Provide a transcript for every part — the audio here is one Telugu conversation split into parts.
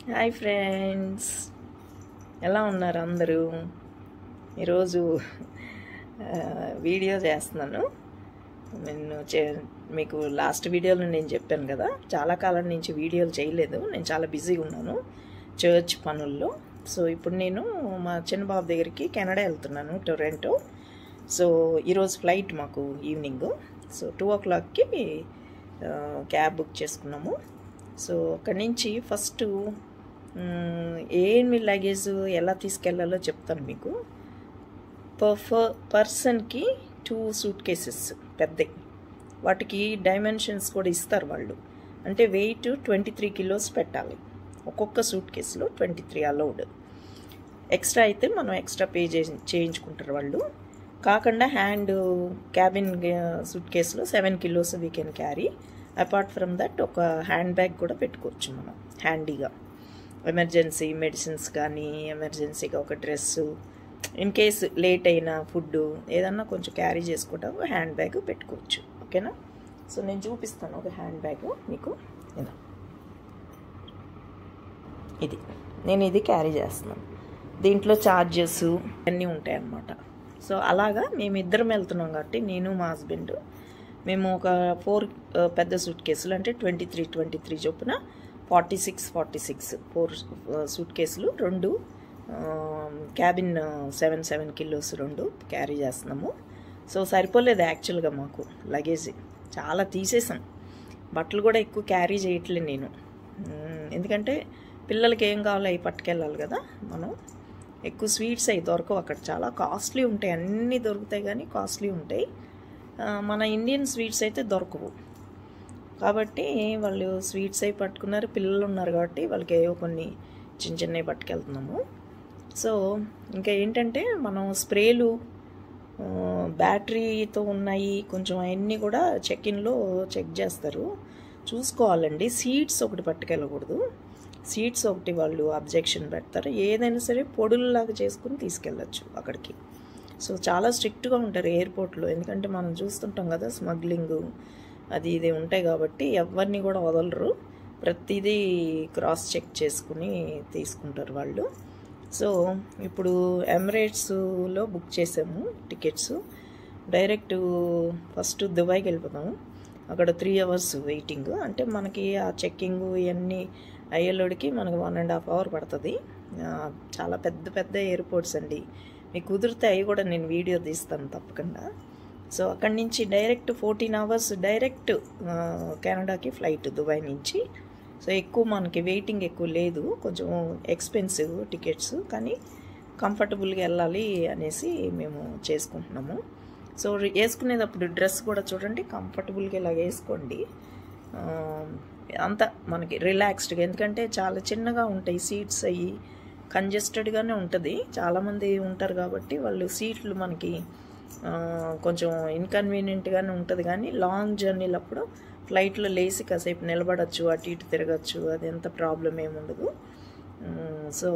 హాయ్ ఫ్రెండ్స్ ఎలా ఉన్నారు అందరూ ఈరోజు ఆ, వీడియో చేస్తున్నాను నేను చే మీకు లాస్ట్ వీడియోలో నేను చెప్పాను కదా చాలా కాలం నుంచి వీడియోలు చేయలేదు నేను చాలా బిజీగా ఉన్నాను చర్చ్ పనుల్లో సో ఇప్పుడు నేను మా చిన్న బాబు దగ్గరికి కెనడా వెళ్తున్నాను టొరెంటో సో ఈరోజు ఫ్లైట్ మాకు ఈవినింగ్ సో టూ ఓ క్లాక్కి క్యాబ్ బుక్ చేసుకున్నాము సో అక్కడి నుంచి ఫస్ట్ ఏమి లగేజ్ ఎలా తీసుకెళ్లాలో చెప్తాను మీకు పర్ పర్సన్కి టూ సూట్ కేసెస్ పెద్దవి వాటికి డైమెన్షన్స్ కూడా ఇస్తారు వాళ్ళు అంటే వెయిట్ ట్వంటీ త్రీ కిలోస్ పెట్టాలి ఒక్కొక్క సూట్ కేసులో ట్వంటీ త్రీ అలౌడ్ ఎక్స్ట్రా అయితే మనం ఎక్స్ట్రా పే చే చేయించుకుంటారు వాళ్ళు కాకుండా హ్యాండ్ క్యాబిన్ సూట్ కేసులో seven kilos we can carry apart from that ఒక హ్యాండ్ బ్యాగ్ కూడా పెట్టుకోవచ్చు మనం హ్యాండీగా ఎమర్జెన్సీ మెడిసిన్స్ కానీ ఎమర్జెన్సీగా ఒక డ్రెస్సు ఇన్ కేస్ లేట్ అయిన ఫుడ్ ఏదన్నా కొంచెం క్యారీ చేసుకోవటం హ్యాండ్ బ్యాగ్ పెట్టుకోవచ్చు ఓకేనా సో నేను చూపిస్తాను ఒక హ్యాండ్ బ్యాగ్ మీకు ఇలా ఇది నేను ఇది క్యారీ చేస్తున్నాను దీంట్లో ఛార్జెస్ అన్నీ ఉంటాయి అన్నమాట సో అలాగా మేము ఇద్దరం వెళ్తున్నాం కాబట్టి నేను మా హస్బెండ్ మేము ఒక ఫోర్ పెద్ద సూట్ కేసులు అంటే ట్వంటీ త్రీ ట్వంటీ త్రీ చొప్పున forty six forty six four సూట్ కేసులు రెండు క్యాబిన్ సెవెన్ సెవెన్ కిలోస్ రెండు క్యారీ చేస్తున్నాము సో సరిపోలేదు యాక్చువల్గా మాకు లగేజ్ చాలా తీసేసాం బట్టలు కూడా ఎక్కువ క్యారీ చేయట్లేదు నేను మ్మ్, ఎందుకంటే పిల్లలకి ఏం కావాలో అవి పట్టుకెళ్ళాలి కదా మనం ఎక్కువ స్వీట్స్ అవి దొరకవు అక్కడ చాలా కాస్ట్లీ ఉంటాయి అన్నీ దొరుకుతాయి కానీ కాస్ట్లీ ఉంటాయి ఆ, మన ఇండియన్ స్వీట్స్ అయితే దొరకవు కాబట్టి వాళ్ళు స్వీట్స్ అవి పట్టుకున్నారు పిల్లలు ఉన్నారు కాబట్టి వాళ్ళకి ఏవో కొన్ని చిన్న చిన్నవి పట్టుకెళ్తున్నాము సో ఇంకా ఏంటంటే మనం స్ప్రేలు ఆ, బ్యాటరీతో ఉన్నాయి కొంచెం అవన్నీ కూడా చెక్ ఇన్లో చెక్ చేస్తారు చూసుకోవాలండి సీడ్స్ ఒకటి పట్టుకెళ్ళకూడదు సీడ్స్ ఒకటి వాళ్ళు అబ్జెక్షన్ పెడతారు ఏదైనా సరే పొడుల్లాగా చేసుకుని తీసుకెళ్ళచ్చు అక్కడికి సో చాలా స్ట్రిక్ట్గా ఉంటారు ఎయిర్పోర్ట్లో ఎందుకంటే మనం చూస్తుంటాం కదా స్మగ్లింగ్ అది ఇది ఉంటాయి కాబట్టి ఎవరిని కూడా వదలరు ప్రతిదీ క్రాస్ చెక్ చేసుకుని తీసుకుంటారు వాళ్ళు సో ఇప్పుడు ఎమిరేట్స్లో బుక్ చేసాము టికెట్స్ డైరెక్ట్ ఫస్ట్ దుబాయ్కి వెళ్ళిపోతాము అక్కడ త్రీ అవర్స్ వెయిటింగ్ అంటే మనకి ఆ చెక్కింగ్ ఇవన్నీ అయ్యేలోడికి మనకి వన్ అండ్ హాఫ్ అవర్ పడుతుంది ఆ, చాలా పెద్ద పెద్ద ఎయిర్పోర్ట్స్ అండి మీకు కుదిరితే అవి కూడా నేను వీడియో తీస్తాను తప్పకుండా సో అక్కడి నుంచి డైరెక్ట్ ఫోర్టీన్ అవర్స్ డైరెక్ట్ ఆ, కెనడాకి ఫ్లైట్ దుబాయ్ నుంచి సో ఎక్కువ మనకి వెయిటింగ్ ఎక్కువ లేదు కొంచెం ఎక్స్పెన్సివ్ టికెట్స్ కానీ కంఫర్టబుల్గా వెళ్ళాలి అనేసి మేము చేసుకుంటున్నాము సో వేసుకునేటప్పుడు డ్రెస్ కూడా చూడండి కంఫర్టబుల్గా ఇలా వేసుకోండి ఆ, అంత మనకి రిలాక్స్డ్గా ఎందుకంటే చాలా చిన్నగా ఉంటాయి సీట్స్ అయ్యి కంజెస్టెడ్గానే ఉంటుంది చాలామంది ఉంటారు కాబట్టి వాళ్ళు సీట్లు మనకి ఆ, కొంచెం ఇన్కన్వీనియంట్గానే ఉంటుంది కానీ లాంగ్ జర్నీలప్పుడు ఫ్లైట్లో లేసి కాసేపు నిలబడచ్చు అటు ఇటు తిరగచ్చు అది ఎంత ప్రాబ్లం ఏముండదు ఉమ్, సో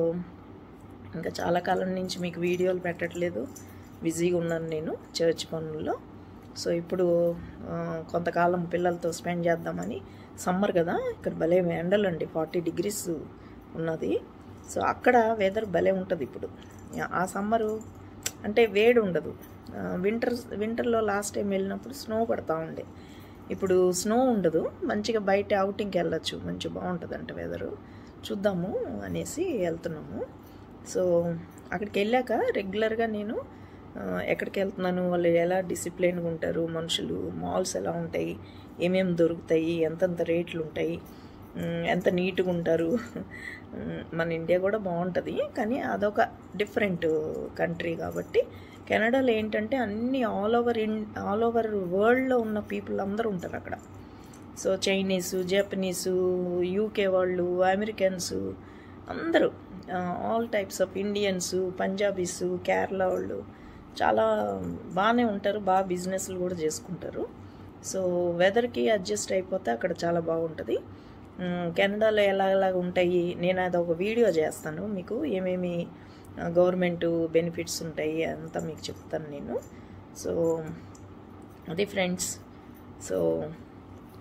ఇంకా చాలా కాలం నుంచి మీకు వీడియోలు పెట్టట్లేదు బిజీగా ఉన్నాను నేను చర్చ్ పనుల్లో సో ఇప్పుడు ఆ, కొంతకాలం పిల్లలతో స్పెండ్ చేద్దామని సమ్మర్ కదా ఇక్కడ భలే ఎండలండి ఫార్టీ డిగ్రీస్ ఉన్నది సో అక్కడ వెదర్ భలే ఉంటుంది ఇప్పుడు ఆ సమ్మరు అంటే వేడి ఉండదు వింటర్ వింటర్లో లాస్ట్ టైం వెళ్ళినప్పుడు స్నో పడతా ఉండే ఇప్పుడు స్నో ఉండదు మంచిగా బయట అవుటింగ్కి వెళ్ళచ్చు మంచి బాగుంటుంది అంట వెదరు చూద్దాము అనేసి వెళ్తున్నాము సో అక్కడికి వెళ్ళాక రెగ్యులర్గా నేను ఆ, ఎక్కడికి వెళ్తున్నాను వాళ్ళు ఎలా డిసిప్లిన్గా ఉంటారు మనుషులు మాల్స్ ఎలా ఉంటాయి ఏమేమి దొరుకుతాయి ఎంతెంత రేట్లు ఉంటాయి ఉమ్, ఎంత నీట్గా ఉంటారు ఉమ్, మన ఇండియా కూడా బాగుంటుంది కానీ అదొక డిఫరెంట్ కంట్రీ కాబట్టి కెనడాలో ఏంటంటే అన్ని all over in all over వరల్డ్లో ఉన్న పీపుల్ అందరూ ఉంటారు అక్కడ సో చైనీసు జపనీసు యూకే వాళ్ళు అమెరికన్స్ అందరూ all types of Indians Punjabis Kerala వాళ్ళు చాలా బాగానే ఉంటారు బాగా బిజినెస్లు కూడా చేసుకుంటారు సో వెదర్కి అడ్జస్ట్ అయిపోతే అక్కడ చాలా బాగుంటుంది ఉమ్, కెనడాలో ఎలా ఎలా ఉంటాయి నేను అది ఒక వీడియో చేస్తాను మీకు ఏమేమి గవర్నమెంట్ బెనిఫిట్స్ ఉంటాయి అంతా మీకు చెప్తాను నేను సో అది ఫ్రెండ్స్ సో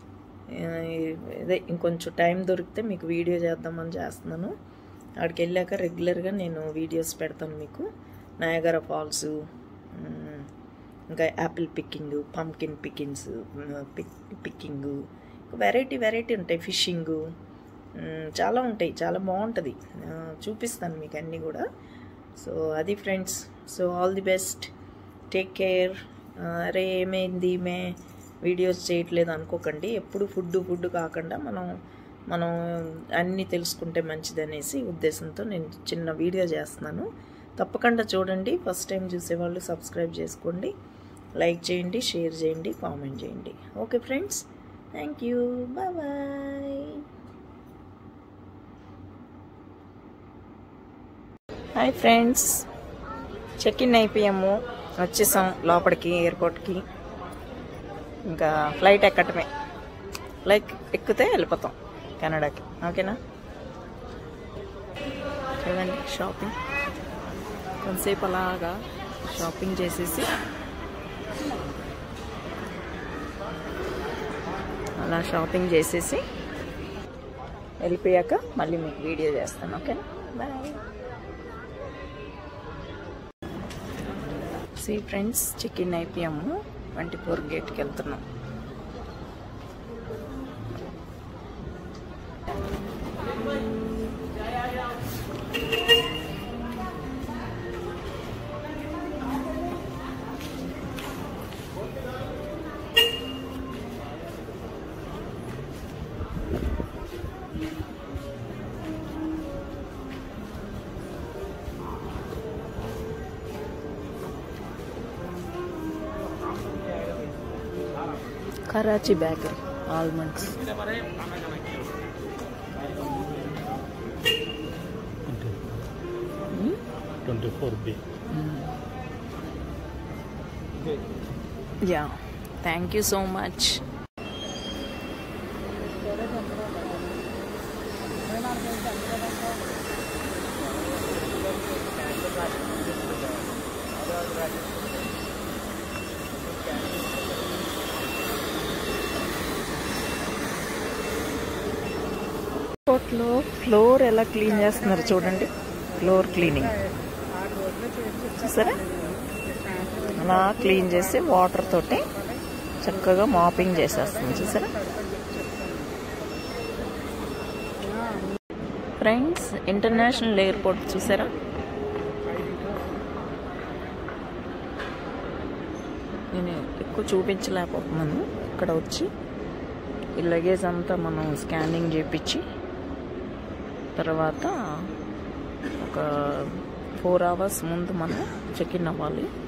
ఆ, ఇదే ఇంకొంచెం టైం దొరికితే మీకు వీడియో చేద్దామని చేస్తున్నాను అక్కడికి వెళ్ళాక రెగ్యులర్గా నేను వీడియోస్ పెడతాను మీకు నయాగరా ఫాల్స్ మ్, ఇంకా apple picking pumpkin pickings pick picking variety variety ఉంటాయి ఫిషింగ్ చాలా ఉంటాయి చాలా బాగుంటుంది ఆ, చూపిస్తాను మీకు అన్నీ కూడా సో అది friends so all the best take care అరే ఏమైంది మే వీడియోస్ చేయట్లేదు అనుకోకండి ఎప్పుడు ఫుడ్ ఫుడ్ కాకుండా మనం మనం అన్నీ తెలుసుకుంటే మంచిది అనేసి ఉద్దేశంతో నేను చిన్న వీడియో చేస్తున్నాను తప్పకుండా చూడండి ఫస్ట్ టైం చూసేవాళ్ళు సబ్స్క్రైబ్ చేసుకోండి లైక్ చేయండి షేర్ చేయండి కామెంట్ చేయండి okay friends thank you bye bye hi friends check in అయిపోయాము వచ్చేసాం లోపలికి ఎయిర్పోర్ట్కి ఇంకా ఫ్లైట్ ఎక్కటమే ఫ్లైట్ ఎక్కితే వెళ్ళిపోతాం కెనడాకి ఓకేనా చూడండి షాపింగ్ కొంతసేపు అలాగా షాపింగ్ చేసేసి అలా షాపింగ్ చేసేసి వెళ్ళిపోయాక మళ్ళీ మీకు వీడియో చేస్తాను ఓకేనా bye see friends check in అయిపోయాము ట్వంటీ ఫోర్ గేట్కి వెళ్తున్నాం Karachi bakery almonds twenty four B yeah thank you so much కోట్లో ఫ్లోర్ ఎలా క్లీన్ చేస్తున్నారు చూడండి ఫ్లోర్ క్లీనింగ్ చూసారా అలా క్లీన్ చేసి వాటర్ తోటి చక్కగా మాపింగ్ చేసేస్తుంది చూసారా ఫ్రెండ్స్ ఇంటర్నేషనల్ ఎయిర్పోర్ట్ చూసారా నేను ఎక్కువ చూపించలేకపోతున్నాను ఇక్కడ వచ్చి ఈ లగేజ్ అంతా మనం స్కానింగ్ చేపించి తర్వాత ఒక ఫోర్ అవర్స్ ముందు మనం చెక్ ఇన్ అవ్వాలి